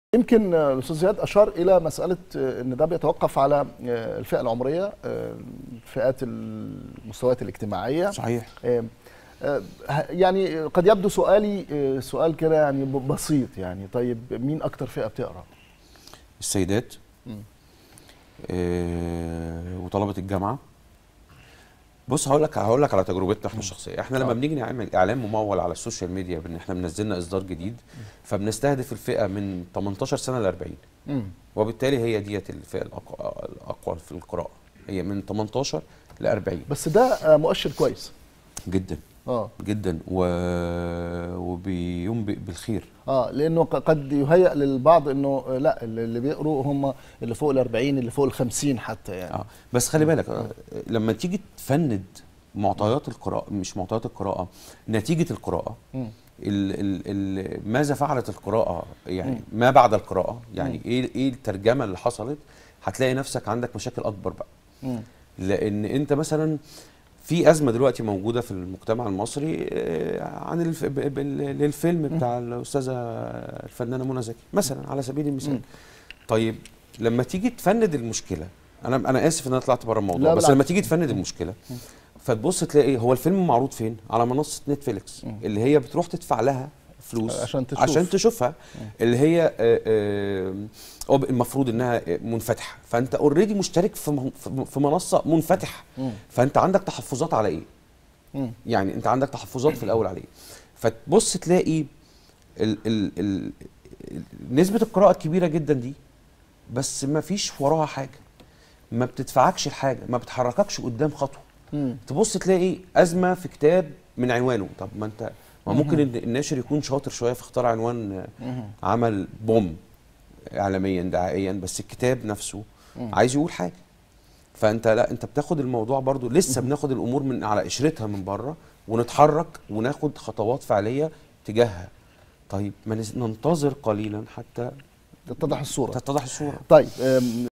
يمكن الاستاذ زياد اشار الى مساله ان ده بيتوقف على الفئه العمريه فئات المستويات الاجتماعيه صحيح يعني قد يبدو سؤالي سؤال كده يعني بسيط يعني طيب مين اكتر فئه بتقرا السيدات آه وطلبه الجامعه بص هقول لك هقول لك على تجربتنا احنا الشخصيه احنا لما بنيجي نعمل اعلان ممول على السوشيال ميديا بان احنا منزلنا اصدار جديد فبنستهدف الفئه من 18 سنه ل 40 وبالتالي هي ديت الفئه الأقوى, الاقوى في القراءه هي من 18 ل 40 بس ده مؤشر كويس جدا اه جدا و... وبيوم بالخير اه لانه قد يهيأ للبعض انه لا اللي بيقروا هم اللي فوق ال 40 اللي فوق ال 50 حتى يعني اه بس خلي بالك آه. لما تيجي تفند معطيات القراءه مش معطيات القراءه نتيجه القراءه ال ال ال ماذا فعلت القراءه يعني م. ما بعد القراءه يعني م. ايه ايه الترجمه اللي حصلت هتلاقي نفسك عندك مشاكل اكبر بقى م. لان انت مثلا في ازمه دلوقتي موجوده في المجتمع المصري عن الف... للفيلم بتاع الاستاذه الفنانه منى زكي مثلا على سبيل المثال طيب لما تيجي تفند المشكله انا انا اسف ان انا طلعت بره الموضوع بس لما تيجي تفند المشكله فتبص تلاقي هو الفيلم معروض فين على منصه نتفليكس اللي هي بتروح تدفع لها فلوس عشان تشوف عشان تشوفها اللي هي المفروض انها منفتحه فانت اوريدي مشترك في في منصه منفتحه فانت عندك تحفظات على ايه يعني انت عندك تحفظات في الاول على ايه فتبص تلاقي ال ال ال نسبه القراءه الكبيره جدا دي بس ما فيش وراها حاجه ما بتدفعكش الحاجه ما بتحرككش قدام خطوه تبص تلاقي ازمه في كتاب من عنوانه طب ما انت ما ممكن الناشر يكون شاطر شويه في اختار عنوان عمل بوم اعلاميا دعائيا بس الكتاب نفسه عايز يقول حاجه فانت لا انت بتاخد الموضوع برضو لسه بناخد الامور من على قشرتها من بره ونتحرك وناخد خطوات فعليه تجاهها طيب ما ننتظر قليلا حتى تتضح الصوره تتضح الصوره طيب